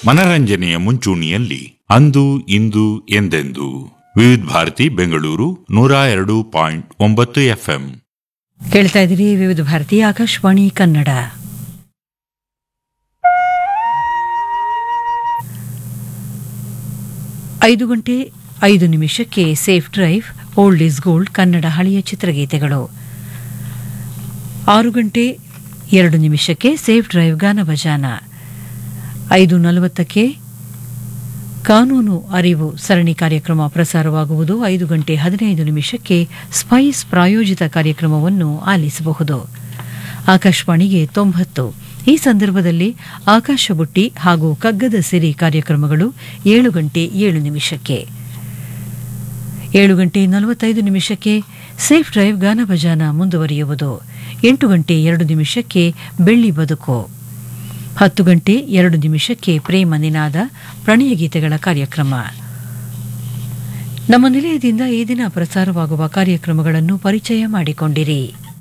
ಮನರಂಜನೆಯ ಮುಂಚೂಣಿಯಲ್ಲಿ ಅಂದು ಇಂದು ಎಂದೆಂದು ವಿವಿಧ ಭಾರತಿ ಬೆಂಗಳೂರು ನೂರ ಎರಡು ಪಾಯಿಂಟ್ ಒಂಬತ್ತು ಎಫ್ಎಂ ಕೇಳ್ತಾ ಇದ್ದೀರಿ ವಿವಿಧ ಭಾರತಿ ಆಕಾಶವಾಣಿ ಕನ್ನಡ ಐದು ಗಂಟೆ ಐದು ನಿಮಿಷಕ್ಕೆ safe drive old is gold Kannada ಹಳೆಯ ಚಿತ್ರಗೀತೆಗಳು ಆರು ಗಂಟೆ ಎರಡು ನಿಮಿಷಕ್ಕೆ ಸೇಫ್ ಡ್ರೈವ್ ಗಾನಭಜಾನ ಐದು ನಲವತ್ತಕ್ಕೆ ಕಾನೂನು ಅರಿವು ಸರಣಿ ಕಾರ್ಯಕ್ರಮ ಪ್ರಸಾರವಾಗುವುದು ಐದು ಗಂಟೆ ಹದಿನೈದು ನಿಮಿಷಕ್ಕೆ ಸ್ಪೈಸ್ ಪ್ರಾಯೋಜಿತ ಕಾರ್ಯಕ್ರಮವನ್ನು ಆಲಿಸಬಹುದು ಆಕಾಶವಾಣಿಗೆ ತೊಂಬತ್ತು ಈ ಸಂದರ್ಭದಲ್ಲಿ ಆಕಾಶ ಬುಟ್ಟಿ ಹಾಗೂ ಕಗ್ಗದ ಸಿರಿ ಕಾರ್ಯಕ್ರಮಗಳು ಏಳು ಗಂಟೆ ಏಳು ನಿಮಿಷಕ್ಕೆ ಏಳು ಗಂಟೆ ನಲವತ್ತೈದು ನಿಮಿಷಕ್ಕೆ ಸೇಫ್ ಡ್ರೈವ್ ಗಾನಭಜಾನ ಮುಂದುವರಿಯುವುದು ಎಂಟು ಗಂಟೆ ಎರಡು ನಿಮಿಷಕ್ಕೆ ಬೆಳ್ಳಿ ಬದುಕು ಹತ್ತು ಗಂಟೆ ಎರಡು ನಿಮಿಷಕ್ಕೆ ಪ್ರೇಮ ನಿನಾದ ಪ್ರಣಯ ಗೀತೆಗಳ ಕಾರ್ಯಕ್ರಮ ನಮ್ಮ ನಿಲಯದಿಂದ ಈ ದಿನ ಪ್ರಸಾರವಾಗುವ ಕಾರ್ಯಕ್ರಮಗಳನ್ನು ಪರಿಚಯ ಮಾಡಿಕೊಂಡಿರಿ